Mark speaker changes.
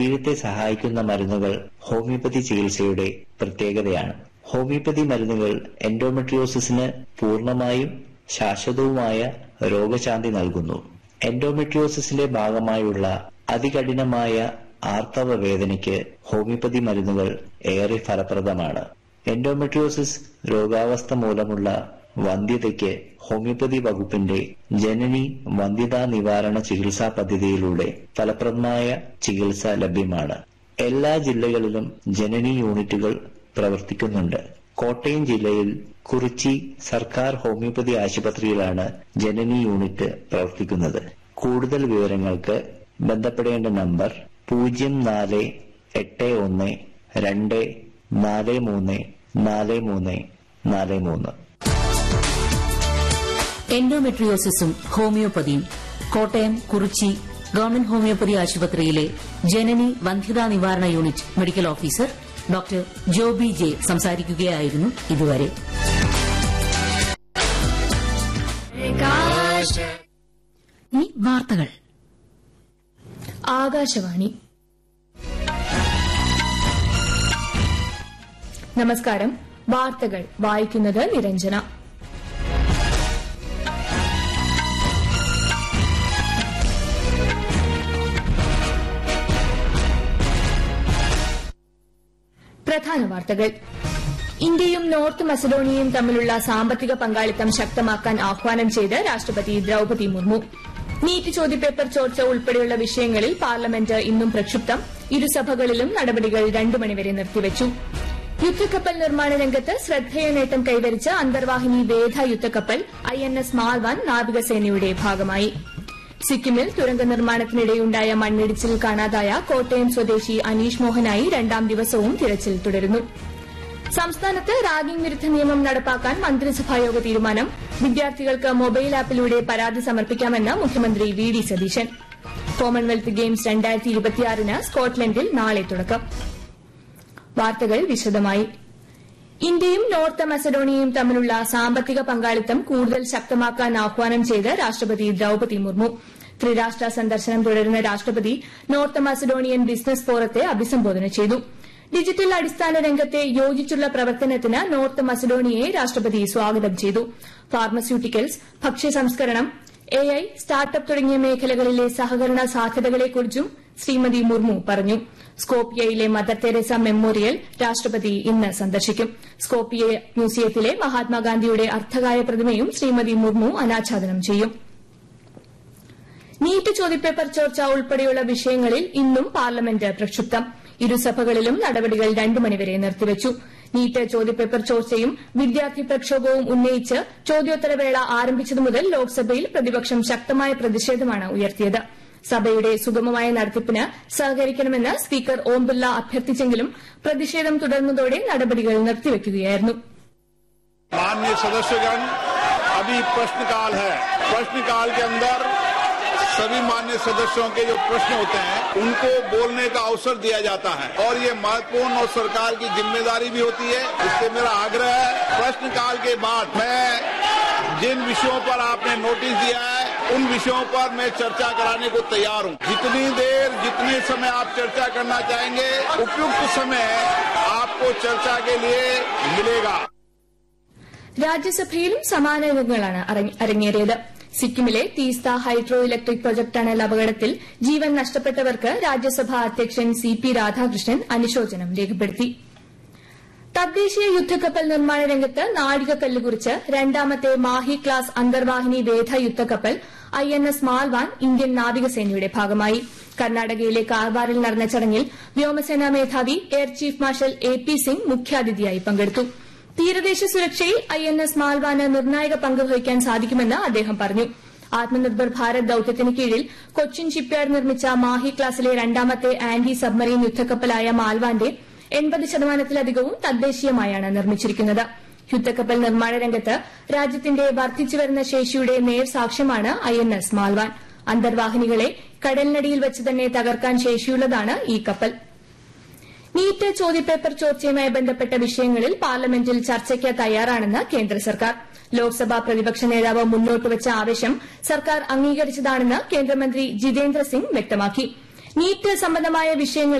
Speaker 1: ശരീരത്തെ സഹായിക്കുന്ന മരുന്നുകൾ ഹോമിയോപ്പതി ചികിത്സയുടെ പ്രത്യേകതയാണ് ഹോമിയോപ്പതി മരുന്നുകൾ എൻഡോമെട്രിയോസിസിന് പൂർണ്ണമായും ശാശ്വതവുമായ രോഗശാന്തി നൽകുന്നു എൻഡോമെട്രിയോസിസിന്റെ ഭാഗമായുള്ള അതികഠിനമായ ആർത്തവ വേദനയ്ക്ക് ഹോമിയോപ്പതി മരുന്നുകൾ ഏറെ ഫലപ്രദമാണ് എൻഡോമെട്രിയോസിസ് രോഗാവസ്ഥ മൂലമുള്ള വന്ധ്യതയ്ക്ക് ഹോമിയോപ്പതി വകുപ്പിന്റെ ജനനി വന്ധ്യതാ നിവാരണ ചികിത്സാ പദ്ധതിയിലൂടെ ഫലപ്രദമായ ചികിത്സ ലഭ്യമാണ് എല്ലാ ജില്ലകളിലും ജനനി യൂണിറ്റുകൾ പ്രവർത്തിക്കുന്നുണ്ട് കോട്ടയം ജില്ലയിൽ കുറിച്ചി സർക്കാർ ഹോമിയോപ്പതി ആശുപത്രിയിലാണ് ജനനി യൂണിറ്റ് പ്രവർത്തിക്കുന്നത് കൂടുതൽ വിവരങ്ങൾക്ക് ബന്ധപ്പെടേണ്ട നമ്പർ പൂജ്യം നാല് എട്ട് ഒന്ന് രണ്ട് നാല് മൂന്ന് നാല് മൂന്ന് നാല് മൂന്ന്
Speaker 2: എൻഡോമെട്രിയോസിസും ഹോമിയോപ്പതിയും കോട്ടയം കുറിച്ചി ഗവൺമെന്റ് ഹോമിയോപ്പതി ആശുപത്രിയിലെ ജനനി വന്ധ്യതാ നിവാരണ unit medical officer doctor Joby J സംസാരിക്കുകയായിരുന്നു ഇതുവരെ ഇനി വാർത്തകൾ
Speaker 3: ആകാശവാണി നമസ്കാരം വാർത്തകൾ വായിക്കുന്നത് നിരഞ്ജന പ്രധാന വാർത്തകൾ ഇന്ത്യയും നോർത്ത് മസഡോണിയയും തമ്മിലുള്ള സാമ്പത്തിക പങ്കാളിത്തം ശക്തമാക്കാൻ ആഹ്വാനം ചെയ്ത് രാഷ്ട്രപതി ദ്രൌപതി മുർമു നീറ്റ് ചോദ്യപേപ്പർ ചോർച്ച ഉൾപ്പെടെയുള്ള വിഷയങ്ങളിൽ പാർലമെന്റ് ഇന്നും പ്രക്ഷുബ്ധം ഇരുസഭകളിലും നടപടികൾ രണ്ടു മണിവരെ നിർത്തിവച്ചു യുദ്ധക്കപ്പൽ നിർമ്മാണ രംഗത്ത് ശ്രദ്ധേയ നേട്ടം കൈവരിച്ച അന്തർവാഹിനി വേധ യുദ്ധക്കപ്പൽ ഐ എൻ എസ് മാൽവാൻ നാവികസേനയുടെ ഭാഗമായി സിക്കിമിൽ തുരങ്ക നിർമ്മാണത്തിനിടെയുണ്ടായ മണ്ണിടിച്ചിൽ കാണാതായ കോട്ടയം സ്വദേശി അനീഷ് മോഹനായി രണ്ടാം ദിവസവും തിരച്ചിൽ തുടരുന്നു സംസ്ഥാനത്ത് റാഗിംഗ് വിരുദ്ധ നിയമം നടപ്പാക്കാൻ മന്ത്രിസഭായോഗ തീരുമാനം വിദ്യാർത്ഥികൾക്ക് മൊബൈൽ ആപ്പിലൂടെ പരാതി സമർപ്പിക്കാമെന്ന് മുഖ്യമന്ത്രി V D Satheesan Commonwealth Games രണ്ടായിരത്തി ഇരുപത്തിയാറിന് സ്കോട്ട്ലൻഡിൽ നാളെ തുടക്കം വാർത്തകൾ വിശദമായി ഇന്ത്യയും നോർത്ത് മസഡോണിയയും തമ്മിലുള്ള സാമ്പത്തിക പങ്കാളിത്തം കൂടുതൽ ശക്തമാക്കാൻ ആഹ്വാനം ചെയ്ത് രാഷ്ട്രപതി ദ്രൌപതി മുർമു ത്രിരാഷ്ട്ര സന്ദർശനം തുടരുന്ന രാഷ്ട്രപതി നോർത്ത് മസഡോണിയൻ ബിസിനസ് ഫോറത്തെ അഭിസംബോധന ചെയ്തു ഡിജിറ്റൽ അടിസ്ഥാന രംഗത്തെ യോജിച്ചുള്ള പ്രവർത്തനത്തിന് നോർത്ത് മസഡോണിയയെ രാഷ്ട്രപതി സ്വാഗതം ചെയ്തു ഫാർമസ്യൂട്ടിക്കൽസ് ഭക്ഷ്യസംസ്കരണം എ ഐ സ്റ്റാർട്ടപ്പ് തുടങ്ങിയ മേഖലകളിലെ സഹകരണ സാധ്യതകളെക്കുറിച്ചും ശ്രീമതി മുർമു പറഞ്ഞു സ്കോപ്പിയയിലെ മദർ തെരേസ മെമ്മോറിയൽ രാഷ്ട്രപതി ഇന്ന് സന്ദർശിക്കും സ്കോപ്പിയ മ്യൂസിയത്തിലെ മഹാത്മാഗാന്ധിയുടെ അർദ്ധകായ പ്രതിമയും ശ്രീമതി മുർമു അനാച്ഛാദനം ചെയ്യും നീറ്റ് ചോദ്യപേപ്പർ ചോർച്ച ഉൾപ്പെടെയുള്ള വിഷയങ്ങളിൽ ഇന്നും പാർലമെന്റ് പ്രക്ഷുബ്ധം ഇരുസഭകളിലും നടപടികൾ രണ്ടു മണിവരെ നിർത്തിവച്ചു നീറ്റ് ചോദ്യപേപ്പർ ചോർച്ചയും വിദ്യാർത്ഥി പ്രക്ഷോഭവും ഉന്നയിച്ച് ചോദ്യോത്തരവേള ആരംഭിച്ചതു മുതൽ ലോക്സഭയിൽ പ്രതിപക്ഷം ശക്തമായ പ്രതിഷേധമാണ് ഉയർത്തിയത് സഭയുടെ സുഗമമായ നടത്തിപ്പിന് സഹകരിക്കണമെന്ന് സ്പീക്കർ ഓം ബിർള അഭ്യർത്ഥിച്ചെങ്കിലും പ്രതിഷേധം തുടർന്നതോടെ നടപടികൾ നിർത്തിവെക്കുകയായിരുന്നു
Speaker 4: माननीय सदस्यगण अभी प्रश्नकाल है प्रश्नकाल के अंदर सभी मान्य सदस्यों के जो प्रश्न होते हैं उनको बोलने का अवसर दिया जाता है और ये महत्वपूर्ण और सरकार की जिम्मेदारी भी होती है इससे मेरा आग्रह है प्रश्नकाल के बाद मैं जिन विषयों पर आपने नोटिस दिया है उन विषयों पर मैं चर्चा कराने को तैयार हूं जितनी देर जितने समय आप चर्चा करना चाहेंगे उपयुक्त समय आपको चर्चा के लिए मिलेगा
Speaker 3: രാജ്യസഭയിലും സമാന രംഗങ്ങളാണ് അരങ്ങ- അരങ്ങേറിയത് സിക്കിമിലെ Teesta hydro electric project tunnel അപകടത്തിൽ ജീവൻ നഷ്ടപ്പെട്ടവർക്ക് രാജ്യസഭാ അധ്യക്ഷൻ സി പി രാധാകൃഷ്ണൻ അനുശോചനം രേഖപ്പെടുത്തി തദ്ദേശീയ യുദ്ധക്കപ്പൽ നിർമ്മാണ രംഗത്ത് നാഴികക്കല്ല് കുറിച്ച് രണ്ടാമത്തെ മാഹി ക്ലാസ് അന്തർവാഹിനി വേധ യുദ്ധക്കപ്പൽ I N S Malvan Indian നാവികസേനയുടെ ഭാഗമായി കർണാടകയിലെ കാർവാറിൽ നടന്ന ചടങ്ങിൽ വ്യോമസേനാ മേധാവി air chief marshal A P Singh മുഖ്യാതിഥിയായി പങ്കെടുത്തു തീരദേശ സുരക്ഷയിൽ ഐ എൻ എസ് മാൽവാന് നിർണായക പങ്ക് വഹിക്കാൻ സാധിക്കുമെന്ന് അദ്ദേഹം പറഞ്ഞു ആത്മനിർഭർ ഭാരത് ദൌത്യത്തിന് കീഴിൽ കൊച്ചിൻ ഷിപ്പ്യാർഡ് നിർമ്മിച്ച മാഹി ക്ലാസിലെ രണ്ടാമത്തെ ആന്റി സബ്മറീൻ യുദ്ധക്കപ്പലായ മാൽവാന്റെ എൺപത് ശതമാനത്തിലധികവും തദ്ദേശീയമായാണ് നിർമ്മിച്ചിരിക്കുന്നത് യുദ്ധക്കപ്പൽ നിർമ്മാണ രംഗത്ത് രാജ്യത്തിന്റെ വർദ്ധിച്ചുവരുന്ന ശേഷിയുടെ നേർസാക്ഷ്യമാണ് ഐ എൻ എസ് മാൽവാൻ അന്തർവാഹിനികളെ കടലിനടിയിൽ വെച്ച് തന്നെ തകർക്കാൻ ശേഷിയുള്ളതാണ് ഈ കപ്പൽ നീറ്റ് ചോദ്യപേപ്പർ ചോർച്ചയുമായി ബന്ധപ്പെട്ട വിഷയങ്ങളിൽ പാർലമെന്റിൽ ചർച്ചയ്ക്ക് തയ്യാറാണെന്ന് കേന്ദ്ര സർക്കാർ ലോക്സഭാ പ്രതിപക്ഷ നേതാവ് മുന്നോട്ടുവച്ച ആവശ്യം സർക്കാർ അംഗീകരിച്ചതാണെന്ന് കേന്ദ്രമന്ത്രി ജിതേന്ദ്ര സിംഗ് വ്യക്തമാക്കി നീറ്റ് സംബന്ധമായ വിഷയങ്ങളിൽ